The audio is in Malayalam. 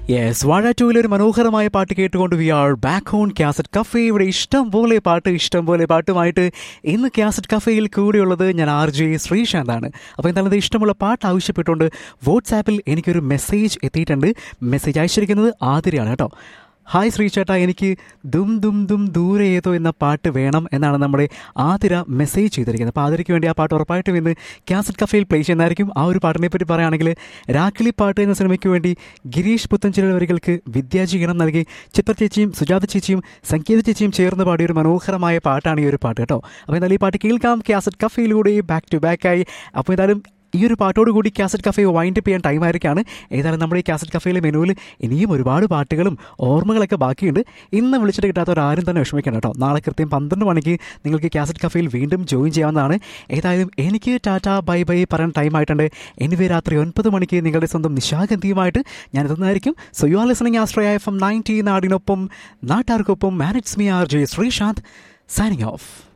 യെസ് വാഴ ടൂവിലെ ഒരു മനോഹരമായ പാട്ട് കേട്ടുകൊണ്ട് we are back on cassette cafe ഇവിടെ ഇഷ്ടം പോലെ പാട്ട് ഇഷ്ടം പോലെ പാട്ടുമായിട്ട് ഇന്ന് കാസറ്റ് കഫേയിൽ കൂടെയുള്ളത് ഞാൻ ആർ ജെ ശ്രീശാന്താണ് അപ്പോൾ എന്തായാലും ഇത് ഇഷ്ടമുള്ള പാട്ട് ആവശ്യപ്പെട്ടുകൊണ്ട് വാട്സാപ്പിൽ എനിക്കൊരു മെസ്സേജ് എത്തിയിട്ടുണ്ട് മെസ്സേജ് അയച്ചിരിക്കുന്നത് ആതിരയാണ് കേട്ടോ ഹായ് ശ്രീചേട്ടാ എനിക്ക് ദും ദും ദും ദൂരെ ഏതോ എന്ന പാട്ട് വേണം എന്നാണ് നമ്മുടെ ആതിര മെസ്സേജ് ചെയ്തിരിക്കുന്നത് അപ്പോൾ ആതിരയ്ക്ക് വേണ്ടി ആ പാട്ട് ഉറപ്പായിട്ടും ഇന്ന് കാസറ്റ് കഫയിൽ പ്ലേ ചെയ്യുന്നതായിരിക്കും ആ ഒരു പാട്ടിനെ പറ്റി പറയുകയാണെങ്കിൽ രാക്കിളി പാട്ട് എന്ന സിനിമയ്ക്ക് വേണ്ടി ഗിരീഷ് പുത്തഞ്ചില വരികൾക്ക് വിദ്യാജീകരണം നൽകി ചിത്ര ചേച്ചിയും സുജാത ചേച്ചിയും സംഗീത ചേച്ചിയും ചേർന്ന് പാടിയ ഒരു മനോഹരമായ പാട്ടാണ് ഈ ഒരു പാട്ട് കേട്ടോ അപ്പോൾ എന്തായാലും ഈ പാട്ട് കേൾക്കാം കാസറ്റ് കഫയിലൂടെ ബാക്ക് ടു ബാക്ക് ആയി അപ്പോൾ എന്തായാലും ഈ ഒരു പാട്ടോട് കൂടി കാസറ്റ് കഫേ വൈൻഡ് അപ്പ് ചെയ്യാൻ ടൈം ആയിരിക്കാണ് ഏതായാലും നമ്മുടെ ഈ കാസറ്റ് കഫേയിലെ മെനുവിൽ ഇനിയും ഒരുപാട് പാട്ടുകളും ഓർമ്മകളൊക്കെ ബാക്കിയുണ്ട് ഇന്ന് വിളിച്ചിട്ട് കിട്ടാത്തവരാരും തന്നെ വിഷമിക്കണം കേട്ടോ നാളെ കൃത്യം പന്ത്രണ്ട് മണിക്ക് നിങ്ങൾക്ക് കാസറ്റ് കഫേയിൽ വീണ്ടും ജോയിൻ ചെയ്യാവുന്നതാണ് ഏതായാലും എനിക്ക് ടാറ്റ ബൈ ബൈ പറയാൻ ടൈം ആയിട്ടുണ്ട് എനിവേ രാത്രി ഒൻപത് മണിക്ക് നിങ്ങളുടെ സ്വന്തം നിശാഗന്ധിയുമായിട്ട് ഞാൻ എത്തുന്നതായിരിക്കും so you are listening Astraya F M ninety നാടിനൊപ്പം നാട്ടാർക്കൊപ്പം manage me R J Sreesanth signing of